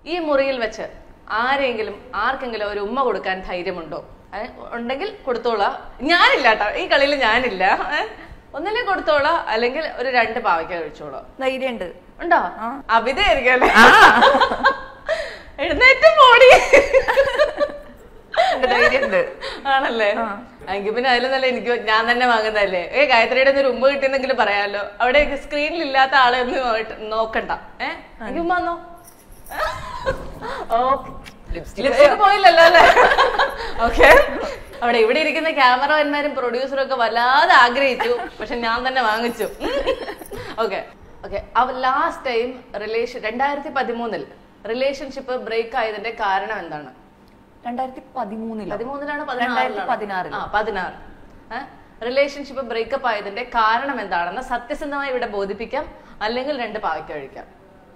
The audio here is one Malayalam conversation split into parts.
ഈ മുറിയിൽ വെച്ച് ആരെങ്കിലും ആർക്കെങ്കിലും ഒരു ഉമ്മ കൊടുക്കാൻ ധൈര്യമുണ്ടോ ഏ, ഉണ്ടെങ്കിൽ കൊടുത്തോളാം ഞാനില്ല കേട്ടോ ഈ കളിയിൽ ഞാനില്ല ഏ, ഒന്നില്ലേ കൊടുത്തോളാം അല്ലെങ്കിൽ ഒരു രണ്ട് പാവയ്ക്ക കഴിച്ചോളാം ധൈര്യമുണ്ട് ഉണ്ടോ അവിതായിരിക്കും അല്ലേ എഴുന്നേറ്റ് പോടി ഉണ്ട്, ധൈര്യമുണ്ട് ആണല്ലേ എങ്കിൽ പിന്നെ അതിലും നല്ല എനിക്ക് ഞാൻ തന്നെ വാങ്ങുന്നതല്ലേ ഏ ഗായത്രിയുടെ ഒരു ഉമ്മ കിട്ടിയെന്നെങ്കിലും പറയാലോ അവിടെ സ്ക്രീനിൽ ഇല്ലാത്ത ആളെ ഒന്ന് നോയിട്ട് നോക്കണ്ട ഏ എനിക്ക് ഉമ്മ വന്നോ ലിപ്സ്റ്റിക് പോയില്ലല്ലോ അല്ലേ ഓക്കെ അവിടെ ഇവിടെ ഇരിക്കുന്ന ക്യാമറമാന്മാരും പ്രൊഡ്യൂസറും ഒക്കെ വല്ലാതെ ആഗ്രഹിച്ചു പക്ഷെ ഞാൻ തന്നെ വാങ്ങിച്ചു okay okay last time relation രണ്ടായിരത്തി പതിമൂന്നിൽ റിലേഷൻഷിപ്പ് ബ്രേക്ക് ആയതിന്റെ കാരണം എന്താണ് രണ്ടായിരത്തി പതിമൂന്നിലോ പതിമൂന്നിലാണ് രണ്ടായിരത്തി പതിനാറിൽ ആ പതിനാറ് റിലേഷൻഷിപ്പ് ബ്രേക്കപ്പ് ആയതിന്റെ കാരണം എന്താണെന്ന് സത്യസന്ധമായി ഇവിടെ ബോധിപ്പിക്കാം അല്ലെങ്കിൽ രണ്ട് പാവയ്ക്ക കഴിക്കാം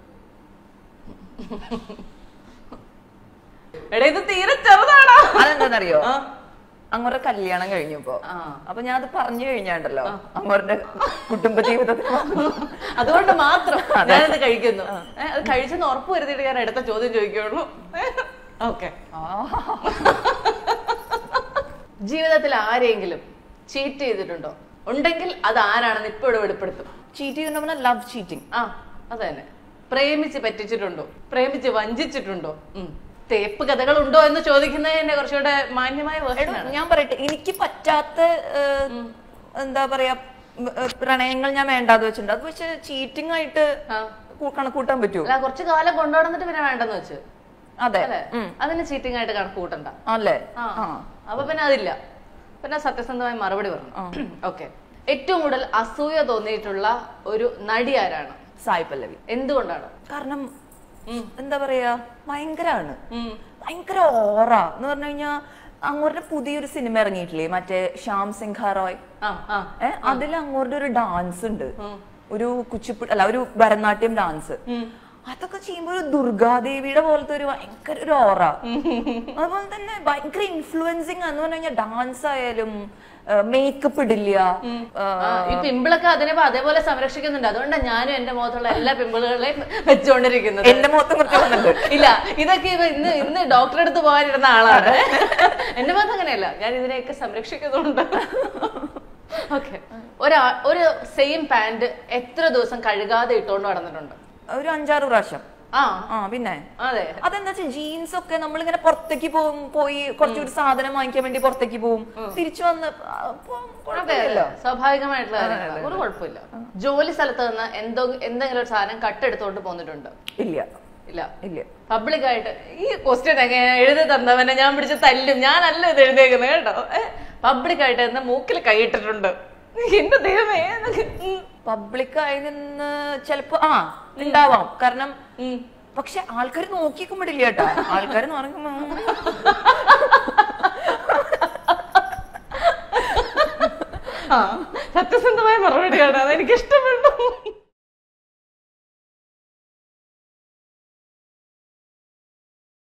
എടാ ഇത് തീരെ ചെറുതാണോ അതെന്താണെന്നറിയോ ആ. അങ്ങോട്ട് കല്യാണം കഴിഞ്ഞപ്പോ ആ. അപ്പൊ ഞാൻ അത് പറഞ്ഞു കഴിഞ്ഞാണ്ടല്ലോ അങ്ങോട്ട് കുടുംബ ജീവിതത്തിൽ അതുകൊണ്ട് മാത്രം ഞാനത് കഴിക്കുന്നു ഏ, അത് കഴിച്ചെന്ന് ഉറപ്പ് വരുത്തിയിട്ട് ഞാൻ അടുത്ത ചോദ്യം ചോദിക്കുള്ളൂ ഓക്കെ ജീവിതത്തിൽ ആരെങ്കിലും ചീറ്റ് ചെയ്തിട്ടുണ്ടോ ഉണ്ടെങ്കിൽ അത് ആരാണെന്ന് ഇപ്പോഴും വെളിപ്പെടുത്തും ചീറ്റ് ചെയ്യുന്ന ലവ് ചീറ്റിംഗ് ആ അത് തന്നെ പ്രേമിച്ച് പറ്റിച്ചിട്ടുണ്ടോ പ്രേമിച്ച് വഞ്ചിച്ചിട്ടുണ്ടോ ഉം. തേപ്പ് കഥകൾ ഉണ്ടോ എന്ന് ചോദിക്കുന്നതിന്റെ കുറച്ചുകൂടെ മാന്യമായ version ആണ്. ഞാൻ പറയട്ടെ എനിക്ക് പറ്റാത്ത ഏഹ്, എന്താ പറയാ ഉം, ഏഹ്, പ്രണയങ്ങൾ ഞാൻ വേണ്ടാന്ന് വെച്ചിട്ടുണ്ട് അത് പക്ഷെ ചീറ്റിംഗ് ആയിട്ട് ആ. കൂ- കണക്കൂട്ടാൻ പറ്റുമോ അല്ല കുറച്ചു കാലം കൊണ്ടുനടന്നിട്ട് പിന്നെ വേണ്ടെന്ന് വെച്ച് അതെ അല്ലെ അതിന് ചീറ്റിംഗ് ആയിട്ട് കണക്ക് കൂട്ടണ്ട അല്ലേ ആ ആ അപ്പൊ പിന്നെ അതില്ല പിന്നെ സത്യസന്ധമായി മറുപടി പറഞ്ഞു ഓക്കെ ഏറ്റവും കൂടുതൽ അസൂയ തോന്നിയിട്ടുള്ള ഒരു നടി ആരാണ് സായി പല്ലവി എന്തുകൊണ്ടാണ് കാരണം എന്താ പറയാ ഭയങ്കരാണ് ഉം. ഭയങ്കര ഓറ എന്ന് പറഞ്ഞു കഴിഞ്ഞാ അങ്ങോട്ട് പുതിയൊരു സിനിമ ഇറങ്ങിയിട്ടില്ലേ മറ്റേ ശ്യാം സിംഘ റോയ് ആ ആ ഏഹ് അതിൽ അങ്ങോട്ട് ഒരു ഡാൻസ് ഉണ്ട് ഒരു കുച്ചിപ്പുടി അല്ല ഒരു ഭരതനാട്യം ഡാൻസ് അതൊക്കെ ചെയ്യുമ്പോൾ ഒരു ദുർഗാദേവിയുടെ പോലത്തെ ഒരു ഭയങ്കര ഒരു ഓറ അതുപോലെ തന്നെ ഭയങ്കര ഇൻഫ്ലുവൻസിങ് എന്ന് പറഞ്ഞു കഴിഞ്ഞാൽ ഡാൻസ് ആയാലും മേക്കപ്പ് ഇടില്ല ആ, ആ, ഈ പിമ്പിളൊക്കെ അതിനെ ഇപ്പൊ അതേപോലെ സംരക്ഷിക്കുന്നുണ്ട് അതുകൊണ്ടാണ് ഞാനും എന്റെ മുഖത്തുള്ള എല്ലാ പിമ്പിളുകളെയും വെച്ചുകൊണ്ടിരിക്കുന്നത് എന്റെ മുഖത്ത് കുറച്ച് വന്നിട്ടുണ്ട് ഇല്ല ഇതൊക്കെ ഇവ ഇന്ന് ഇന്ന് ഡോക്ടറെ അടുത്ത് പോകാനിരുന്ന ആളാണ് എന്റെ മുഖത്ത് അങ്ങനെയല്ല ഞാൻ ഇതിനെയൊക്കെ സംരക്ഷിക്കുന്നുണ്ട് ഓക്കെ ഒരാ ഒരു സെയിം പാന്റ് എത്ര ദിവസം കഴുകാതെ ഇട്ടുകൊണ്ട് നടന്നിട്ടുണ്ട് ഒരു അഞ്ചാറ് പ്രാവശ്യം ആ ആ പിന്നെ അതെ അതെന്താ വെച്ചാൽ ജീൻസ് ഒക്കെ നമ്മളിങ്ങനെ പുറത്തേക്ക് പോകും പോയി കുറച്ചൊരു സാധനം വാങ്ങിക്കാൻ വേണ്ടി പുറത്തേക്ക് പോകും തിരിച്ചു വന്ന് ആ, അപ്പൊ അതെ കുഴപ്പമില്ലല്ലോ സ്വാഭാവികമായിട്ടുള്ള കാര്യങ്ങളാണ് ഒരു കുഴപ്പമില്ല ജോലി സ്ഥലത്ത് നിന്ന് എന്തോ എന്തെങ്കിലും ഒരു സാധനം കട്ടെടുത്തോണ്ട് പോന്നിട്ടുണ്ട് ഇല്ല ഇല്ല ഇല്ല പബ്ലിക് ആയിട്ട് ഈ ക്വസ്റ്റ്യൻ എങ്ങനെ എഴുതി തന്നവനെ ഞാൻ പിടിച്ച് തല്ലും ഞാനല്ല ഇത് എഴുതിയേക്കുന്നത് കേട്ടോ പബ്ലിക് ആയിട്ട് എന്ന് മൂക്കിൽ കൈയിട്ടിട്ടുണ്ട് എന്റെ ദൈവമേ എന്നൊക്കെ. ഉം. പബ്ലിക്കായി നിന്ന് ചിലപ്പോ ആ ഉണ്ടാവാം കാരണം ഉം. പക്ഷെ ആൾക്കാർ നോക്കിക്കുമ്പോഴില്ല കേട്ടോ ആൾക്കാർ പറയുമ്പോ ആ സത്യസന്ധമായ മറുപടിയാണ് അതെനിക്ക് ഇഷ്ടപ്പെട്ടു